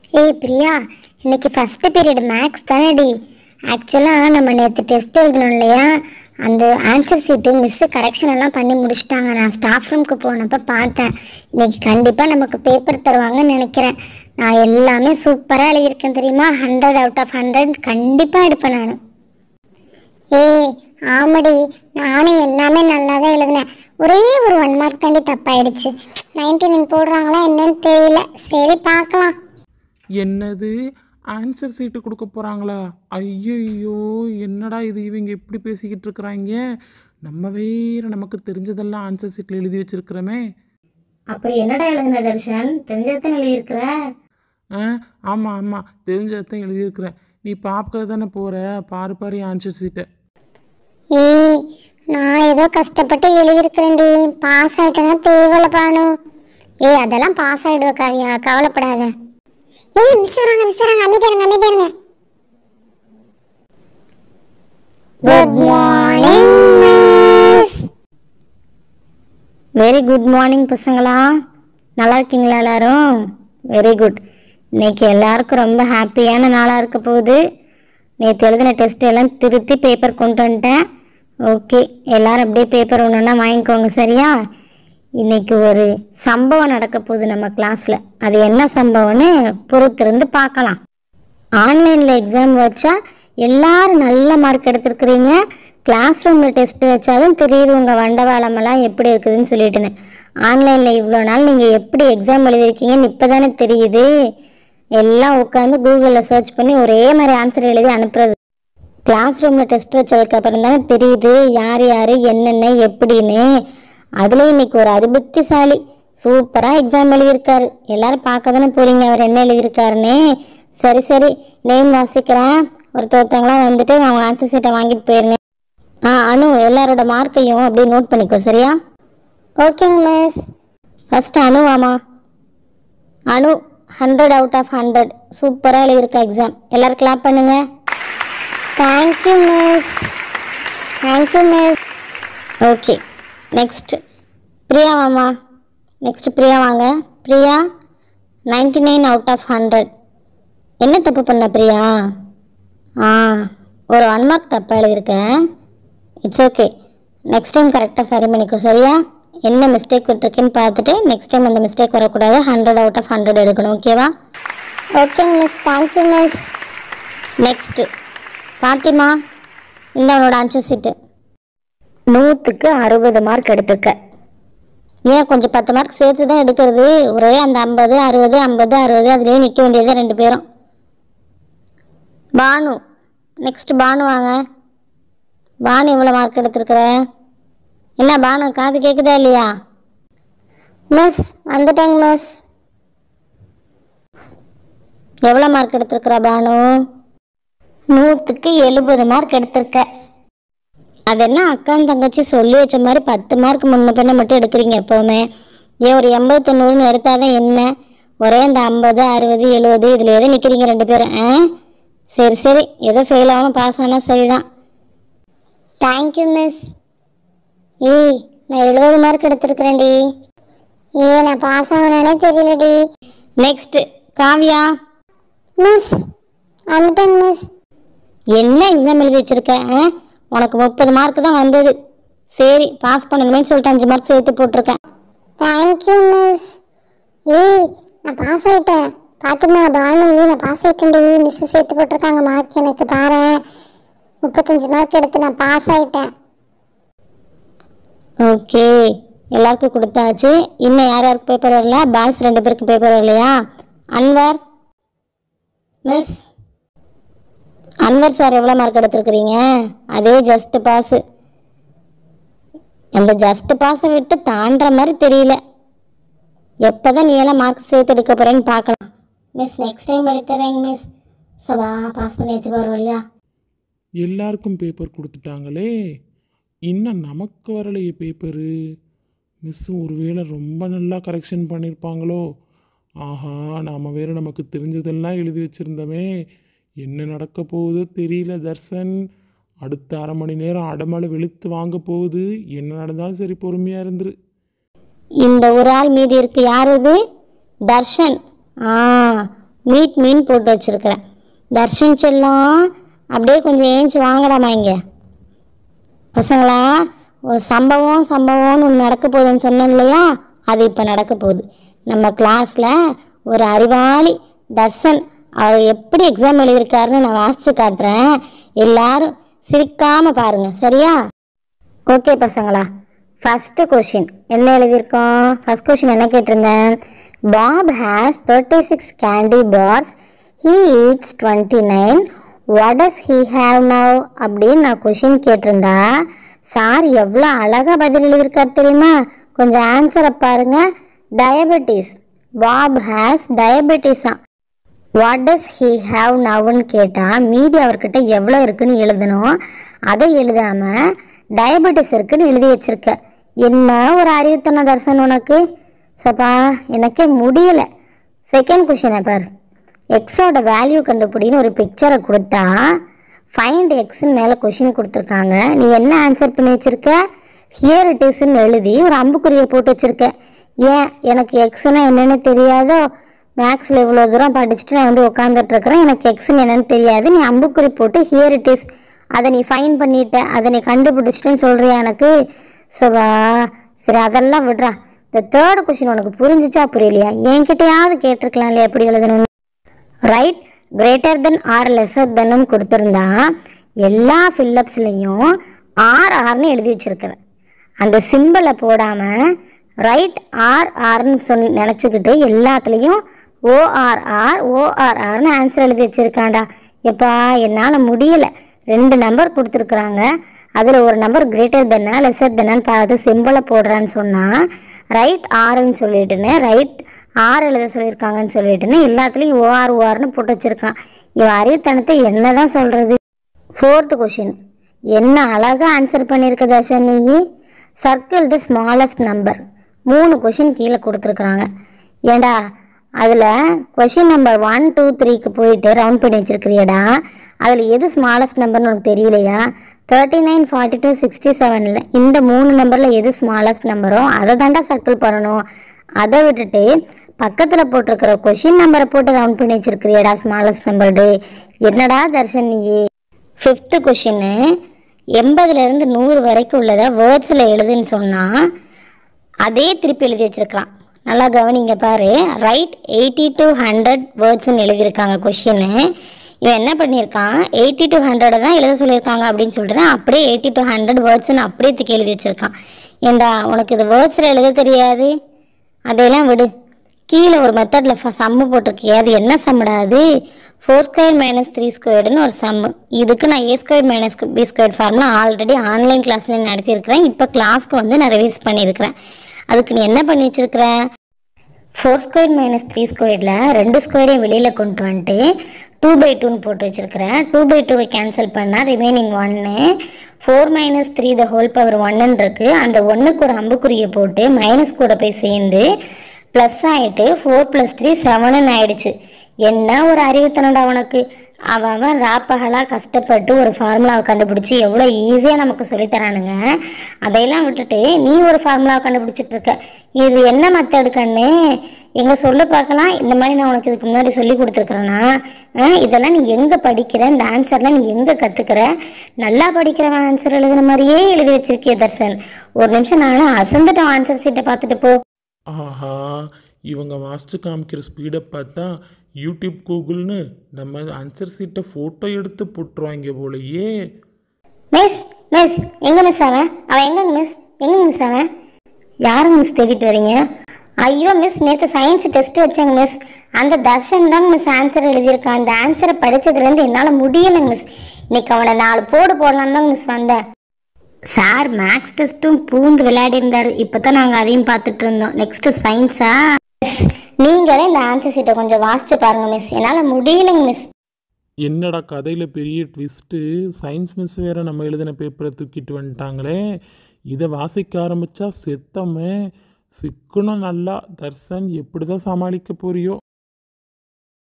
ஏய் பிரியா இன்னைக்கு first period maths தானேடி ஆக்சுவலாக நம்ம நேற்று டெஸ்ட் எழுதணும் இல்லையா அந்த ஆன்சர் சீட்டு மிஸ்ஸு கரெக்ஷன் எல்லாம் பண்ணி முடிச்சிட்டாங்க நான் ஸ்டாஃப் ரூமுக்கு போனப்போ பார்த்தேன் இன்னைக்கு கண்டிப்பாக நமக்கு பேப்பர் தருவாங்கன்னு நினைக்கிறேன் நான் எல்லாமே சூப்பராக எழுதியிருக்கேன் தெரியுமா ஹண்ட்ரட் அவுட் ஆஃப் ஹண்ட்ரட் கண்டிப்பாக எடுப்பேன் நான் ஏய் ஆமாடி நானும் எல்லாமே நல்லா தான் எழுதினேன் ஒரே ஒரு ஒன் மார்க் தாண்டி தப்பாயிடுச்சு நைன்டி நைன் போடுறாங்களா என்னன்னு தெரியல சரி பார்க்கலாம் என்னது ஆன்சர் சீட்டு கொடுக்க போகிறாங்களா ஐயையோ என்னடா இது இவங்க எப்படி பேசிக்கிட்டு இருக்கிறாங்க நம்ம வேற நமக்கு தெரிஞ்சதெல்லாம் ஆன்சர் சீட்டில் எழுதி வச்சிருக்கிறோமே அப்படி என்னடா எழுதுன தர்ஷன் தெரிஞ்சதான் எழுதியிருக்கிற ஆ ஆமாம் ஆமாம் தெரிஞ்சதான் எழுதியிருக்கிறேன் நீ பார்க்க தானே போகிற பாரு பாரு ஆன்சர் சீட்டை ஏய் நான் ஏதோ கஷ்டப்பட்டு எழுதியிருக்கிறேன்டி பாஸ் ஆயிட்டேன்னா தேவையில்ல பானு ஏய் அதெல்லாம் பாஸ் ஆயிடுவ காவியா கவலைப்படாத ஏய் மிஸ் வராங்க மிஸ் வராங்க அமைதியாருங்க அமைதியாருங்க good morning miss very good morning பசங்களா நல்லா இருக்கீங்களா எல்லாரும் வெரி குட் இன்னைக்கு எல்லாருக்கும் ரொம்ப ஹாப்பியான நாளாக இருக்க போகுது நேற்று எழுதின டெஸ்ட் எல்லாம் திருத்தி பேப்பர் கொண்டு வந்துட்டேன் ஓகே எல்லாரும் அப்படியே பேப்பர் ஒன்று ஒன்றா வாங்கிக்கோங்க சரியா இன்னைக்கு ஒரு சம்பவம் நடக்க போகுது நம்ம கிளாஸில் அது என்ன சம்பவம்னு பொறுத்திருந்து பார்க்கலாம் ஆன்லைனில் எக்ஸாம் வச்சா எல்லாரும் நல்ல மார்க் எடுத்திருக்கிறீங்க கிளாஸ் ரூமில் டெஸ்ட் வச்சாலும் தெரியுது உங்கள் வண்டவாளமெல்லாம் எப்படி இருக்குதுன்னு சொல்லிட்டுன்னு ஆன்லைனில் இவ்வளோ நாள் நீங்கள் எப்படி எக்ஸாம் எழுதிருக்கீங்கன்னு இப்போ தானே தெரியுது எல்லாம் உட்காந்து கூகுளில் சர்ச் பண்ணி ஒரே மாதிரி ஆன்சர் எழுதி அனுப்புறது கிளாஸ் ரூமில் டெஸ்ட் வச்சதுக்கப்புறம் தானே தெரியுது யார் யார் என்னென்ன எப்படின்னு அதுலேயும் இன்னைக்கு ஒரு அதிபுத்திசாலி சூப்பராக எக்ஸாம் எழுதியிருக்காரு எல்லாரும் பார்க்க தானே போறீங்க அவர் என்ன எழுதியிருக்காருன்னு சரி சரி நேம் வாசிக்கிறேன் ஒருத்தர் ஒருத்தவங்களாம் வந்துட்டு அவங்க ஆன்சர் சீட்டை வாங்கிட்டு போயிருங்க ஆ அனு எல்லாரோட மார்க்கையும் அப்படியே நோட் பண்ணிக்கோ சரியா ஓகேங்க மிஸ் ஃபஸ்ட்டு அனுவாமா Anu hundred out of hundred சூப்பராக எழுதியிருக்கா எக்ஸாம் எல்லாரும் கிளாப் பண்ணுங்க thank you miss thank you miss okay next Priya மாமா நெக்ஸ்ட் பிரியா வாங்க Priya ninety nine out of hundred என்ன தப்பு பண்ண பிரியா ஆ ஒரு ஒன் மார்க் தப்பாக எழுதியிருக்கேன் இட்ஸ் ஓகே நெக்ஸ்ட் டைம் கரெக்டாக சரி பண்ணிக்கோ சரியா என்ன மிஸ்டேக் விட்டுருக்கேன்னு பார்த்துட்டு நெக்ஸ்ட் டைம் அந்த மிஸ்டேக் வரக்கூடாது ஹண்ட்ரட் அவுட் ஆஃப் ஹண்ட்ரட் எடுக்கணும் ஓகேவா ஓகேங்க miss thank you miss next Fathima இந்த உன்னோட ஆன்சர் சீட்டு நூற்றுக்கு அறுபது மார்க் எடுத்துக்க ஏன் கொஞ்சம் பத்து மார்க் சேர்த்து தான் எடுக்கிறது ஒரே அந்த ஐம்பது அறுபது ஐம்பது அறுபது அதுலேயே நிற்க வேண்டியது ரெண்டு பேரும் பானு நெக்ஸ்ட் பானு வாங்க பானு எவ்வளோ மார்க் எடுத்திருக்கிற என்ன பானு காது கேட்குதா இல்லையா மிஸ் வந்துட்டேங்க மிஸ் எவ்வளோ மார்க் எடுத்திருக்கிற பானு நூற்றுக்கு எழுபது மார்க் எடுத்திருக்க அது என்ன அக்கான் தங்கச்சி சொல்லி வச்ச மாதிரி பத்து மார்க் முன்ன பின்ன மட்டும் எடுக்கிறீங்க எப்போவுமே ஏன் ஒரு எண்பது தொண்ணூறுன்னு எடுத்தாதான் என்ன ஒரே இந்த ஐம்பது அறுபது எழுபது இதில் எதுவும் நிற்கிறீங்க ரெண்டு பேரும் ஆ சரி சரி ஏதோ ஃபெயில் ஆகணும் பாஸ் ஆனால் சரிதான் தேங்க்யூ மிஸ் ஏய் நான் எழுபது மார்க் எடுத்திருக்கிறேன்டி ஏ நான் பாஸ் ஆகணும்னே தெரியலடி நெக்ஸ்ட் காவியா மிஸ் வந்துட்டேன் மிஸ் என்ன எக்ஸாம் எழுதி வச்சிருக்க ஆ? உனக்கு முப்பது மார்க் தான் வந்தது சரி பாஸ் பண்ணணுமேனு சொல்லிட்டு அஞ்சு மார்க் சேர்த்து போட்டிருக்கேன் தேங்க்யூ மிஸ் ஏய் நான் பாஸ் ஆயிட்டேன் பாத்துமா பானு நான் பாஸ் ஆயிட்டேன்டி மிஸ் சேர்த்து போட்டிருக்காங்க மார்க் எனக்கு தாரேன் முப்பத்தஞ்சு மார்க் எடுத்து நான் பாஸ் ஆயிட்டேன் ஓகே எல்லாருக்கும் கொடுத்தாச்சு இன்னும் யார் யாருக்கு பேப்பர் வரல பாய்ஸ் ரெண்டு பேருக்கு பேப்பர் வரலையா அன்வர் மிஸ் அன்வர் சார் எவ்வளோ மார்க் எடுத்திருக்கிறீங்க அதே ஜஸ்ட் பாஸு அந்த ஜஸ்ட் பாஸை விட்டு தாண்டுற மாதிரி தெரியல எப்போதான் நீ எல்லாம் மார்க் சேர்த்து எடுக்க போறேன்னு பார்க்கலாம் மிஸ் நெக்ஸ்ட் டைம் எடுத்துறேங்க மிஸ் சபா பாஸ் பண்ணியாச்சு பாரு வழியா எல்லாருக்கும் பேப்பர் கொடுத்துட்டாங்களே இன்னும் நமக்கு வரலையே பேப்பரு மிஸ் ஒருவேளை ரொம்ப நல்லா கரெக்ஷன் பண்ணியிருப்பாங்களோ ஆஹா நாம் வேற நமக்கு தெரிஞ்சதெல்லாம் எழுதி வச்சுருந்தோமே என்ன நடக்க போகுதோ தெரியல தர்சன் அடுத்த அரை மணி நேரம் அடமழை வெளுத்து வாங்க போகுது என்ன நடந்தாலும் சரி பொறுமையாக இருந்துரு இந்த ஒரு ஆள் மீதி இருக்கு யார் இது தர்ஷன் ஆ மீட் மீன் போட்டு வச்சிருக்கிறேன் தர்ஷன் செல்லம் அப்படியே கொஞ்சம் ஏஞ்சி வாங்கடாமா இங்கே பசங்களா ஒரு சம்பவம் சம்பவம்னு ஒன்று நடக்க போகுதுன்னு சொன்னேன் இல்லையா அது இப்போ நடக்க போகுது நம்ம கிளாஸில் ஒரு அறிவாளி தர்ஷன் அவர் எப்படி எக்ஸாம் எழுதியிருக்காருன்னு நான் வாசித்து காட்டுறேன் எல்லாரும் சிரிக்காம பாருங்க சரியா ஓகே பசங்களா ஃபஸ்ட்டு கொஷின் என்ன எழுதியிருக்கோம் ஃபஸ்ட் கொஷின் என்ன கேட்டிருந்தேன் Bob has thirty six candy bars he eats twenty nine what does he have now அப்படின்னு நான் கொஷின் கேட்டிருந்தா சார் எவ்வளோ அழகாக பதில் எழுதியிருக்கார் தெரியுமா கொஞ்சம் ஆன்சரை பாருங்க டயபெட்டிஸ் பாப் ஹேஸ் டயபெட்டிஸா வாட் டஸ் ஹீ ஹாவ் நவ்னு கேட்டால் மீதி அவர்கிட்ட எவ்வளோ இருக்குன்னு எழுதணும் அதை எழுதாமல் டயபெட்டிஸ் இருக்குன்னு எழுதி வச்சிருக்க என்ன ஒரு அறிவுத்தன தர்சன் உனக்கு சப்பா எனக்கே முடியல செகண்ட் கொஷினை பார் எக்ஸோட வேல்யூ கண்டுபிடின்னு ஒரு பிக்சரை கொடுத்தா ஃபைண்ட் எக்ஸ்ன்னு மேலே கொஷின் கொடுத்துருக்காங்க நீ என்ன ஆன்சர் பண்ணி வச்சிருக்க ஹியர் இட் இஸ்ன்னு எழுதி ஒரு அம்புக்குறியை போட்டு வச்சிருக்க ஏன் எனக்கு எக்ஸ்னா என்னன்னு தெரியாதோ மேக்ஸில் இவ்வளோ தூரம் படிச்சுட்டு நான் வந்து உட்காந்துட்டு இருக்கிறேன் எனக்கு எக்ஸ்ன்னு என்னன்னு தெரியாது நீ அம்புக்குறி போட்டு ஹியர் இட் இஸ் அதை நீ ஃபைன் பண்ணிட்ட அதை நீ கண்டுபிடிச்சிட்டேன்னு சொல்கிறியா எனக்கு சபா சரி அதெல்லாம் விடுறா இந்த தேர்ட் கொஷின் உனக்கு புரிஞ்சுச்சா புரியலையா என்கிட்டயாவது கேட்டிருக்கலாம் இல்லையா எப்படி எழுதணும் write greater than or lesser தென்னு கொடுத்துருந்தா எல்லா ஃபில்லப்ஸ்லையும் ஆர் ஆர்னு எழுதி வச்சிருக்கிறேன் அந்த சிம்பிளை போடாமல் ரைட் ஆர் ஆர்னு சொல்லி நினச்சிக்கிட்டு எல்லாத்துலேயும் ஓஆர்ஆர் ஓஆர்ஆர்னு ஆன்சர் எழுதி வச்சிருக்காண்டா எப்பா என்னால் முடியலை ரெண்டு நம்பர் கொடுத்துருக்குறாங்க அதில் ஒரு நம்பர் கிரேட்டர் தென்னா லெஸர் தென்னான்னு பார்த்து சிம்பிளை போடுறான்னு சொன்னால் ரைட் ஆர்ன்னு சொல்லிட்டுன்னு ரைட் ஆர் எழுத சொல்லியிருக்காங்கன்னு சொல்லிட்டுன்னு எல்லாத்துலேயும் ஓஆர் ஓஆர்னு போட்டு வச்சுருக்கான் இவன் அறிவுத்தனத்தை என்ன தான் சொல்கிறது ஃபோர்த்து கொஷின் என்ன அழகாக ஆன்சர் பண்ணியிருக்க தர்ஷன் நீ சர்க்கிள் தி ஸ்மாலஸ்ட் நம்பர் மூணு கொஷின் கீழே கொடுத்துருக்குறாங்க ஏண்டா அதில் கொஷின் நம்பர் ஒன் டூ த்ரீக்கு போயிட்டு ரவுண்ட் பண்ணி வச்சிருக்கிறியடா அதில் எது ஸ்மாலஸ்ட் நம்பர்னு உனக்கு தெரியலையா thirty nine forty two sixty செவனில் இந்த மூணு நம்பரில் எது ஸ்மாலஸ்ட் நம்பரோ அதை தாண்டா சர்க்கிள் பண்ணணும் அதை விட்டுட்டு பக்கத்தில் போட்டிருக்கிற கொஷின் நம்பரை போட்டு ரவுண்ட் பண்ணி வச்சிருக்கிறியடா ஸ்மாலஸ்ட் நம்பர்டு என்னடா தர்ஷன் நீயே ஃபிஃப்த்து கொஷின்னு எண்பதுலேருந்து நூறு வரைக்கும் உள்ளதை வேர்ட்ஸில் எழுதுன்னு சொன்னால் அதே திருப்பி எழுதி வச்சிருக்கலாம் நல்லா கவனிங்க பாரு ரைட் எயிட்டி டு ஹண்ட்ரட் வேர்ட்ஸ்னு எழுதியிருக்காங்க கொஷின்னு இவன் என்ன பண்ணியிருக்கான் எயிட்டி டு ஹண்ட்ரடை தான் எழுத சொல்லியிருக்காங்க அப்படின்னு சொல்லிட்டு அப்படியே எயிட்டி டு ஹண்ட்ரட் வேர்ட்ஸ்னு அப்படியே தூக்கி எழுதி வச்சிருக்கான் ஏண்டா உனக்கு இது வேர்ட்ஸில் எழுத தெரியாது அதையெல்லாம் விடு கீழே ஒரு மெத்தடில் சம்மு போட்டிருக்கியே அது என்ன சம்முடா அது ஃபோர் ஸ்கொயர் மைனஸ் த்ரீ ஸ்கொயர்டுன்னு ஒரு சம்மு இதுக்கு நான் A square minus B square ஃபார்ம்லாம் ஆல்ரெடி ஆன்லைன் கிளாஸில் நடத்தியிருக்கிறேன் இப்போ கிளாஸ்க்கு வந்து நான் ரிவைஸ் பண்ணியிருக்கிறேன் அதுக்கு நீ என்ன பண்ணி வச்சிருக்கிற ஃபோர் ஸ்கொயர் மைனஸ் த்ரீ ஸ்கொயரில் ரெண்டு ஸ்கொயரையும் வெளியில் கொண்டு வந்துட்டு டூ பை டூன்னு போட்டு வச்சிருக்கிறேன் டூ பை டூவை கேன்சல் பண்ணால் ரிமைனிங் ஒன்று four minus three the whole power ஒன்னுன்னு இருக்கு அந்த ஒன்றுக்கு ஒரு அம்புக்குறியை போட்டு மைனஸ் கூட போய் சேர்ந்து ப்ளஸ் ஆகிட்டு ஃபோர் ப்ளஸ் த்ரீ செவனுன்னு ஆயிடுச்சு என்ன ஒரு அறிவுத்தனடா உனக்கு அவன் அவன் ராப்பகலாக கஷ்டப்பட்டு ஒரு ஃபார்முலாவை கண்டுபிடிச்சி எவ்வளோ ஈஸியாக நமக்கு சொல்லித் தரானுங்க அதையெல்லாம் விட்டுட்டு நீ ஒரு ஃபார்முலாவை கண்டுபிடிச்சிட்டு இருக்க இது என்ன மெத்தடு கண்ணு எங்க சொல்ல பார்க்கலாம் இந்த மாதிரி நான் உனக்கு இதுக்கு முன்னாடி சொல்லி கொடுத்துருக்குறேன்னா இதெல்லாம் நீ எங்கே படிக்கிற இந்த ஆன்சர்லாம் நீ எங்கே கற்றுக்கிற நல்லா படிக்கிறவன் ஆன்சர் எழுதுன மாதிரியே எழுதி வச்சிருக்கிய தர்சன் ஒரு நிமிஷம் நானும் அசந்துட்டேன் ஆன்சர் சீட்டை பார்த்துட்டு போ ஆஹா இவங்க மாஸ்டர் காமிக்கிற ஸ்பீடை பார்த்தா யூடியூப் கூகுள்னு நம்ம ஆன்சர் சீட்டை ஃபோட்டோ எடுத்து போட்டுருவாங்க போலயே மிஸ் மிஸ் எங்க மிஸ் அவன் அவன் எங்கங்க மிஸ் எங்கங்க மிஸ் அவன் யாருங்க மிஸ் தேடிட்டு வரீங்க ஐயோ மிஸ் நேற்று சயின்ஸ் டெஸ்ட் வச்சாங்க மிஸ் அந்த தர்ஷன் தாங்க மிஸ் ஆன்சர் எழுதியிருக்கான் அந்த ஆன்சரை படிச்சதுலேருந்து என்னால் முடியலைங்க மிஸ் இன்னைக்கு அவனை நாலு போடு போடலான்னு தாங்க மிஸ் வந்தேன் சார் மேக்ஸ் டெஸ்ட்டும் பூந்து விளையாடி இருந்தார் இப்போ தான் நாங்கள் அதையும் பார்த்துட்டு இருந்தோம் நெக்ஸ்ட் சயின்ஸா மிஸ் நீங்களே இந்த ஆன்சர் சீட்டை கொஞ்சம் வாசிச்சு பாருங்க மிஸ் என்னால் முடியலைங்க மிஸ் என்னடா கதையில் பெரிய ட்விஸ்ட்டு சயின்ஸ் மிஸ் வேற நம்ம எழுதின பேப்பரை தூக்கிட்டு வந்துட்டாங்களே இதை வாசிக்க ஆரம்பிச்சா செத்தமே சிக்கணும் நல்லா தர்சன் எப்படி தான் சமாளிக்க போறியோ